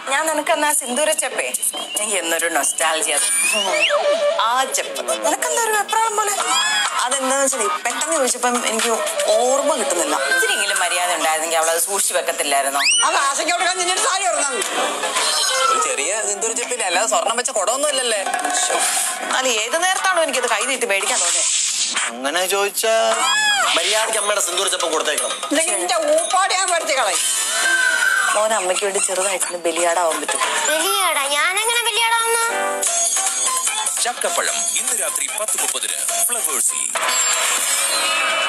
ഞാൻ നിനക്ക് എന്നാ സിന്ദൂര ചെപ്പേ എനിക്ക് എന്നൊരു നൊസ്റ്റാൾജിയ ആ ചെപ്പ് നിനക്കെന്താ ഒരു വെപ്രാളം പോലെ അതെന്താന്ന് വെച്ചാൽ പെട്ടെന്ന് ചോദിച്ചപ്പം എനിക്ക് ഓർമ്മ കിട്ടുന്നില്ല ഇത്തിരിയെങ്കിലും മര്യാദ ഉണ്ടായിരുന്നെങ്കിൽ അവളത് സൂക്ഷിച്ചു വെക്കത്തില്ലായിരുന്നോ അത് ആശയ്ക്ക് കൊടുക്കാൻ നിന്നൊരു സാരി ഇറങ്ങാം ഒരു ചെറിയ സിന്ദൂര ചെപ്പില്ല അല്ലാതെ സ്വർണം വെച്ച കുടമൊന്നും അല്ലല്ലേ എന്നാലും ഏത് നേരത്താണോ എനിക്കത് കൈ നീട്ടി മേടിക്കാൻ തോന്നിയത് അങ്ങനെ ചോദിച്ചാ മര്യാദയ്ക്ക് അമ്മയുടെ സിന്ദൂര ചെപ്പം കൊടുത്തേക്കണം ഇല്ലെങ്കിൽ നിന്റെ ഊപ്പാട് ഞാൻ വരുത്തി കളയും മോനെ അമ്മയ്ക്ക് വേണ്ടി ചെറുതായിട്ടൊന്ന് ബലിയാടാവാൻ പറ്റും വലിയാടാ ഞാനെങ്ങനെ വലിയാടാവുന്ന ചക്കപ്പഴം ഇന്ന് രാത്രി പത്ത് മുപ്പതിന് ഫ്ലവേഴ്സിൽ